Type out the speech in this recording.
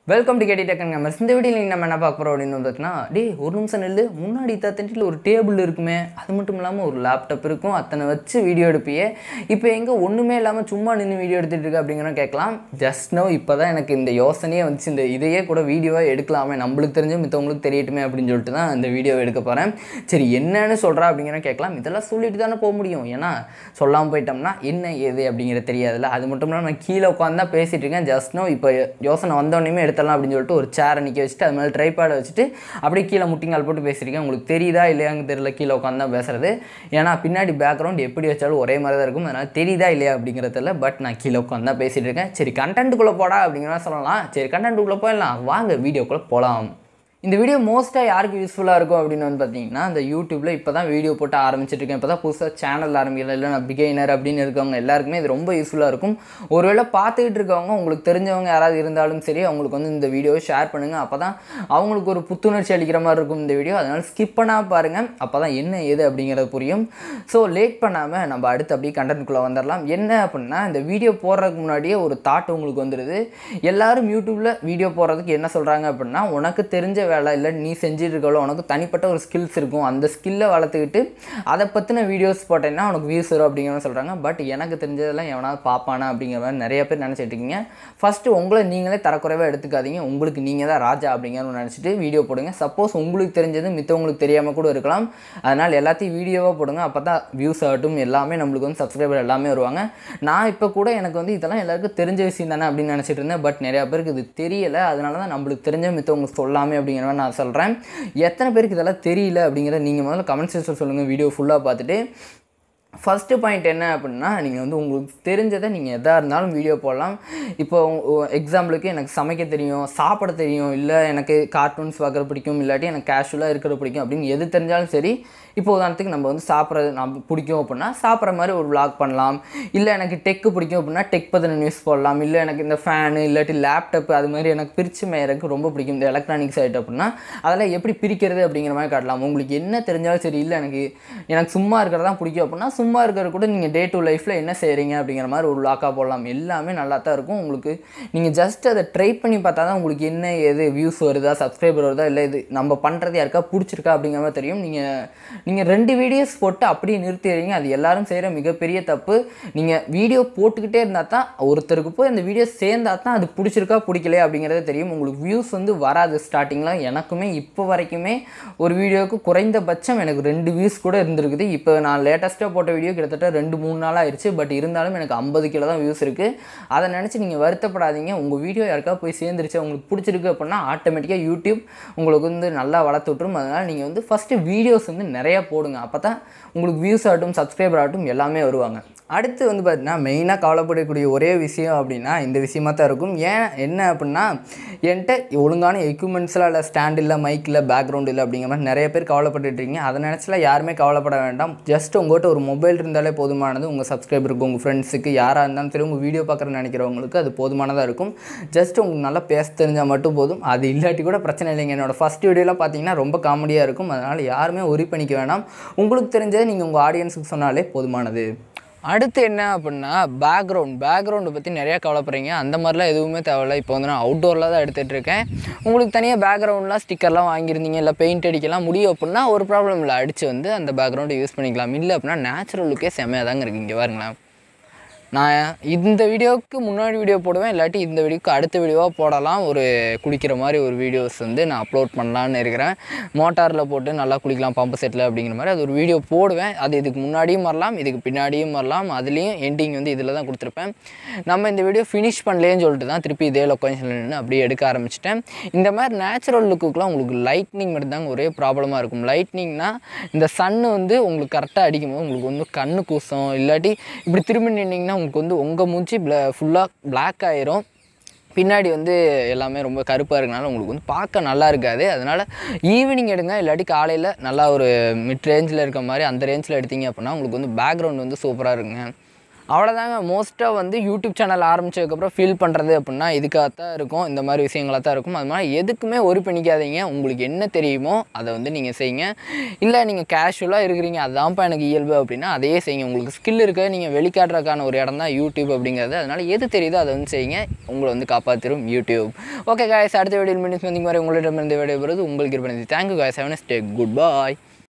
welcome to KD Deccan gamers இந்த வீடியோவில் நம்ம என்ன பார்க்க போகிறோம் அப்படின்னு வந்து பார்த்தீங்கன்னா டே ஒரு நிமிஷம் நெல்லு முன்னாடி தத்தண்டியில் ஒரு டேபிள் இருக்குமே அது மட்டும் இல்லாமல் ஒரு லேப்டாப் இருக்கும் அத்தனை வச்சு வீடியோ எடுப்பியே இப்போ எங்கே ஒன்றுமே இல்லாமல் சும்மா நின்று வீடியோ எடுத்துகிட்டு இருக்கு அப்படிங்கிற கேட்கலாம் ஜஸ்ட் நோ இப்போ தான் எனக்கு இந்த யோசனையே வந்துச்சு இந்த இதையே கூட வீடியோவாக எடுக்கலாமே நம்மளுக்கு தெரிஞ்சு மித்தவங்களுக்கு தெரியட்டுமே அப்படின்னு சொல்லிட்டு தான் இந்த வீடியோ எடுக்க போகிறேன் சரி என்னன்னு சொல்கிறா அப்படிங்கிற கேட்கலாம் இதெல்லாம் சொல்லிட்டு தானே போக முடியும் ஏன்னா சொல்லாமல் போயிட்டோம்னா என்ன ஏது அப்படிங்கிறது தெரியாதுல்ல அது மட்டும் இல்லாமல் நான் கீழே உட்காந்து தான் பேசிகிட்டு இருக்கேன் ஜஸ்ட் நோ இப்போ யோசனை வந்தோடனே எடுத்துடலாம் அப்படின்னு சொல்லிட்டு ஒரு சேரை நிற்க வச்சுட்டு அது மேலே ட்ரைபேடை வச்சுட்டு அப்படியே கீழே முட்டிங்கால் போட்டு பேசியிருக்கேன் உங்களுக்கு தெரியுதா இல்லையாங்க தெரியல கீழே உட்காந்து தான் பேசுறது ஏன்னா பின்னாடி பேக்ரவுண்ட் எப்படி வச்சாலும் ஒரே மாதிரி தான் இருக்கும் அதனால் தெரியுதா இல்லையா அப்படிங்கிறதுல பட் நான் கீழே உட்காந்து தான் பேசிகிட்டு இருக்கேன் சரி கண்டென்ட்டுக்குள்ளே போடா அப்படிங்கிற மாதிரி சொல்லலாம் சரி கண்டென்ட்டுக்குள்ளே போயிடலாம் வாங்க வீடியோக்குள்ளே போகலாம் இந்த வீடியோ மோஸ்ட்டாக யாருக்கு யூஸ்ஃபுல்லாக இருக்கும் அப்படின்னு வந்து பார்த்தீங்கன்னா இந்த யூடியூப்பில் இப்போ தான் வீடியோ போட்டு ஆரம்பிச்சிட்டு இருக்கேன் இப்போ தான் புதுசாக சேனல் ஆரம்பிக்கல இல்லை நான் பிகைனர் அப்படின்னு இருக்கவங்க எல்லாருக்குமே இது ரொம்ப யூஸ்ஃபுல்லாக இருக்கும் ஒருவேளை பார்த்துக்கிட்டு இருக்கவங்க உங்களுக்கு தெரிஞ்சவங்க யாராவது இருந்தாலும் சரி அவங்களுக்கு வந்து இந்த வீடியோவை ஷேர் பண்ணுங்கள் அப்போ தான் அவங்களுக்கு ஒரு புத்துணர்ச்சி அளிக்கிற மாதிரி இருக்கும் இந்த வீடியோ அதனால் ஸ்கிப் பண்ணால் பாருங்கள் அப்போ தான் என்ன ஏது அப்படிங்கிறது புரியும் ஸோ லேட் பண்ணாமல் நம்ம அடுத்து அப்படியே கண்டென்ட்குள்ளே வந்துடலாம் என்ன அப்படின்னா இந்த வீடியோ போடுறதுக்கு முன்னாடியே ஒரு தாட் உங்களுக்கு வந்துடுது எல்லாரும் யூடியூப்பில் வீடியோ போடுறதுக்கு என்ன சொல்கிறாங்க அப்படின்னா உனக்கு தெரிஞ்ச வேலை இல்லை நீ செஞ்சுட்டு இருக்கோ உனக்கு தனிப்பட்ட ஒரு ஸ்கில்ஸ் இருக்கும் அந்த ஸ்கில்லை வளர்த்துக்கிட்டு அதை பற்றின வீடியோஸ் போட்டேன்னா உனக்கு வியூஸ் வரும் அப்படிங்கிற மாதிரி சொல்கிறாங்க பட் எனக்கு தெரிஞ்சதெல்லாம் எவனாவது பார்ப்பானா அப்படிங்கிற மாதிரி நிறைய பேர் நினச்சிட்டு இருக்கீங்க ஃபஸ்ட்டு உங்களை நீங்களே தரக்குறைவாக எடுத்துக்காதீங்க உங்களுக்கு நீங்கள் தான் ராஜா அப்படிங்கிற மாதிரி நினச்சிட்டு வீடியோ போடுங்க சப்போஸ் உங்களுக்கு தெரிஞ்சது மித்தவங்களுக்கு தெரியாமல் கூட இருக்கலாம் அதனால் எல்லாத்தையும் வீடியோவாக போடுங்க அப்போ தான் வியூஸ் ஆகட்டும் எல்லாமே நம்மளுக்கு வந்து சப்ஸ்கிரைபர் எல்லாமே வருவாங்க நான் இப்போ கூட எனக்கு வந்து இதெல்லாம் எல்லாருக்கும் தெரிஞ்ச விஷயம் தானே அப்படின்னு நினச்சிட்டு இருந்தேன் பட் நிறையா பேருக்கு இது தெரியலை அதனால தான் நம்மளுக்கு தெரிஞ்ச மித்தவங்களுக்கு சொல்லாமே அப்படிங்கிற மாதிரி நான் சொல்கிறேன் எத்தனை பேருக்கு இதெல்லாம் தெரியல அப்படிங்கிறத நீங்கள் முதல்ல கமெண்ட் செக்ஷன் சொல்லுங்கள் வீடியோ ஃபுல்லாக பார்த்துட்டு ஃபஸ்ட்டு பாயிண்ட் என்ன அப்படின்னா நீங்கள் வந்து உங்களுக்கு தெரிஞ்சதை நீங்கள் எதாக இருந்தாலும் வீடியோ போடலாம் இப்போ எக்ஸாம்பிளுக்கு எனக்கு சமைக்க தெரியும் சாப்பிட தெரியும் இல்லை எனக்கு கார்ட்டூன்ஸ் பார்க்குற பிடிக்கும் இல்லாட்டி எனக்கு கேஷுவலாக இருக்கிற பிடிக்கும் அப்படின்னு எது தெரிஞ்சாலும் சரி இப்போ உதாரணத்துக்கு நம்ம வந்து சாப்பிட்றது நம்ம பிடிக்கும் அப்படின்னா சாப்பிட்ற மாதிரி ஒரு vlog பண்ணலாம் இல்லை எனக்கு டெக்கு பிடிக்கும் அப்படின்னா டெக் பற்றின நியூஸ் போடலாம் இல்லை எனக்கு இந்த ஃபேனு இல்லாட்டி லேப்டாப் அது மாதிரி எனக்கு பிரித்து மேயறதுக்கு ரொம்ப பிடிக்கும் இந்த எலக்ட்ரானிக்ஸ் ஐட்டம் அப்படின்னா அதெல்லாம் எப்படி பிரிக்கிறது அப்படிங்கிற மாதிரி காட்டலாம் உங்களுக்கு என்ன தெரிஞ்சாலும் சரி இல்லை எனக்கு எனக்கு சும்மா இருக்கிறதா பிடிக்கும் அப்படின்னா சும்மா இருக்கிறது கூட நீங்கள் டே டு லைஃப்பில் என்ன செய்கிறீங்க அப்படிங்கிற மாதிரி ஒரு லாக்காக போடலாம் எல்லாமே நல்லா தான் இருக்கும் உங்களுக்கு நீங்கள் ஜஸ்ட் அதை ட்ரை பண்ணி பார்த்தா தான் உங்களுக்கு என்ன எது வியூஸ் வருதா சப்ஸ்கிரைபர் வருதா இல்லை இது நம்ம பண்ணுறது யாருக்கா பிடிச்சிருக்கா அப்படிங்கிற மாதிரி தெரியும் நீங்கள் நீங்கள் ரெண்டு வீடியோஸ் போட்டு அப்படியே நிறுத்திடுறீங்க அது எல்லாரும் செய்கிற மிகப்பெரிய தப்பு நீங்கள் வீடியோ போட்டுக்கிட்டே இருந்தால் தான் ஒருத்தருக்கு போய் அந்த வீடியோ சேர்ந்தா தான் அது பிடிச்சிருக்கா பிடிக்கலையா அப்படிங்கிறது தெரியும் உங்களுக்கு வியூஸ் வந்து வராது ஸ்டார்டிங்கில் எனக்குமே இப்போ வரைக்குமே ஒரு வீடியோவுக்கு குறைந்தபட்சம் எனக்கு ரெண்டு வியூஸ் கூட இருந்திருக்குது இப்போ நான் லேட்டஸ்ட்டாக போட்ட வீடியோ கிட்டத்தட்ட ரெண்டு மூணு நாள் ஆயிடுச்சு பட் இருந்தாலும் எனக்கு ஐம்பது கிலோ தான் வியூஸ் இருக்குது அதை நினச்சி நீங்கள் வருத்தப்படாதீங்க உங்கள் வீடியோ யாருக்கா போய் சேர்ந்துருச்சு உங்களுக்கு பிடிச்சிருக்கு அப்படின்னா ஆட்டோமேட்டிக்காக யூடியூப் உங்களுக்கு வந்து நல்லா வளர்த்து விட்ரும் அதனால் நீங்கள் வந்து ஃபஸ்ட்டு வீடியோஸ் வந்து நிறையா போடுங்க அப்போ தான் உங்களுக்கு வியூஸ் ஆகட்டும் சப்ஸ்கிரைபர் ஆகட்டும் எல்லாமே வருவாங்க அடுத்து வந்து பார்த்தீங்கன்னா மெயினாக கவலைப்படக்கூடிய ஒரே விஷயம் அப்படின்னா இந்த விஷயமா தான் இருக்கும் ஏன் என்ன அப்படின்னா என்கிட்ட ஒழுங்கான எக்யூப்மெண்ட்ஸ்லாம் இல்லை ஸ்டாண்ட் இல்லை மைக் இல்லை பேக்ரவுண்ட் இல்லை அப்படிங்கிற மாதிரி நிறைய பேர் கவலைப்பட்டுட்டு இருக்கீங்க அதை நினச்சலாம் யாருமே கவலைப்பட வேண்டாம் ஜஸ்ட் உங்கள்கிட்ட ஒரு மொபைல் இருந்தாலே போதுமானது உங்கள் சப்ஸ்கிரைபருக்கு உங்கள் ஃப்ரெண்ட்ஸுக்கு யாராக இருந்தாலும் சரி உங்கள் வீடியோ பார்க்குற நினைக்கிறவங்களுக்கு அது போதுமானதாக இருக்கும் ஜஸ்ட் உங்களுக்கு நல்லா பேச தெரிஞ்சால் மட்டும் போதும் அது இல்லாட்டி கூட பிரச்சனை இல்லைங்க என்னோட ஃபஸ்ட் வீடியோலாம் பார்த்தீங்கன்னா ரொம்ப காமெடியாக இருக்கும் அதனால் யாருமே ஒரி பண்ணிக்க வேணாம் உங்களுக்கு தெரிஞ்சதை நீங்கள் உங்கள் ஆடியன்ஸுக்கு சொன்னாலே போதுமானது அடுத்து என்ன அப்படின்னா பேக்ரவுண்ட் பேக்ரவுண்டை பற்றி நிறையா கவலைப்படுறீங்க அந்த மாதிரிலாம் எதுவுமே தேவையில்ல இப்போ வந்து நான் அவுட்டோரில் தான் எடுத்துகிட்டு இருக்கேன் உங்களுக்கு தனியாக பேக்ரவுண்ட்லாம் ஸ்டிக்கர்லாம் வாங்கியிருந்தீங்க இல்லை பெயிண்ட் அடிக்கலாம் முடியும் அப்படின்னா ஒரு ப்ராப்ளம் இல்லை அடித்து வந்து அந்த பேக்ரவுண்டை யூஸ் பண்ணிக்கலாம் இல்லை அப்படின்னா நேச்சுரல் லுக்கே செம்மையாக தாங்க இருக்குது இங்கே பாருங்களேன் நான் இந்த வீடியோவுக்கு முன்னாடி வீடியோ போடுவேன் இல்லாட்டி இந்த வீடியோக்கு அடுத்த வீடியோவாக போடலாம் ஒரு குளிக்கிற மாதிரி ஒரு வீடியோஸ் வந்து நான் அப்லோட் பண்ணலான்னு இருக்கிறேன் மோட்டாரில் போட்டு நல்லா குளிக்கலாம் பம்பு செட்டில் அப்படிங்கிற மாதிரி அது ஒரு வீடியோ போடுவேன் அது இதுக்கு முன்னாடியும் வரலாம் இதுக்கு பின்னாடியும் வரலாம் அதுலேயும் எண்டிங் வந்து இதில் தான் கொடுத்துருப்பேன் நம்ம இந்த வீடியோ ஃபினிஷ் பண்ணலேன்னு சொல்லிட்டு தான் திருப்பி இதே லொக்கேஷனில் நின்று அப்படியே எடுக்க ஆரம்பிச்சிட்டேன் இந்த மாதிரி நேச்சுரல் லுக்குக்கெலாம் உங்களுக்கு லைட்னிங் மட்டும்தாங்க ஒரே ப்ராப்ளமாக இருக்கும் லைட்னிங்னா இந்த சன்னு வந்து உங்களுக்கு கரெக்டாக அடிக்கும்போது உங்களுக்கு வந்து கண்ணு கூசம் இல்லாட்டி இப்படி திரும்பி நின்னீங்கன்னா உங்களுக்கு வந்து உங்கள் மூஞ்சி ஃபுல்லாக பிளாக் ஆயிரும் பின்னாடி வந்து எல்லாமே ரொம்ப கருப்பாக இருக்கனால உங்களுக்கு வந்து பார்க்க நல்லா இருக்காது அதனால் ஈவினிங் எடுங்க இல்லாட்டி காலையில் நல்லா ஒரு மிட் ரேஞ்சில் இருக்க மாதிரி அந்த ரேஞ்சில் எடுத்தீங்க அப்படின்னா உங்களுக்கு வந்து பேக்ரவுண்ட் வந்து சூப்பராக இருக்குங்க அவ்வளோதாங்க மோஸ்ட்டாக வந்து யூடியூப் சேனல் ஆரம்பிச்சதுக்கப்புறம் ஃபீல் பண்ணுறது அப்படின்னா இதுக்காக தான் இருக்கும் இந்த மாதிரி விஷயங்களாக தான் இருக்கும் அது மாதிரி எதுக்குமே ஒரி பண்ணிக்காதீங்க உங்களுக்கு என்ன தெரியுமோ அதை வந்து நீங்கள் செய்யுங்க இல்லை நீங்கள் கேஷுவலாக இருக்கிறீங்க அதான்ப்பா எனக்கு இயல்பு அப்படின்னா அதையே செய்யுங்க உங்களுக்கு ஸ்கில் இருக்க நீங்கள் வெளிக்காட்டுறதுக்கான ஒரு இடம் தான் யூடியூப் அப்படிங்கிறது அதனால் எது தெரியுதோ அதை வந்து செய்யுங்க உங்களை வந்து காப்பாற்றிடும் யூடியூப் ஓகே காய்ஸ் அடுத்த வீடியோ மினிட்ஸ் வந்து மாதிரி உங்களிடமிருந்து விடைபெறுவது உங்களுக்கு இருப்பது thank you guys have stay good bye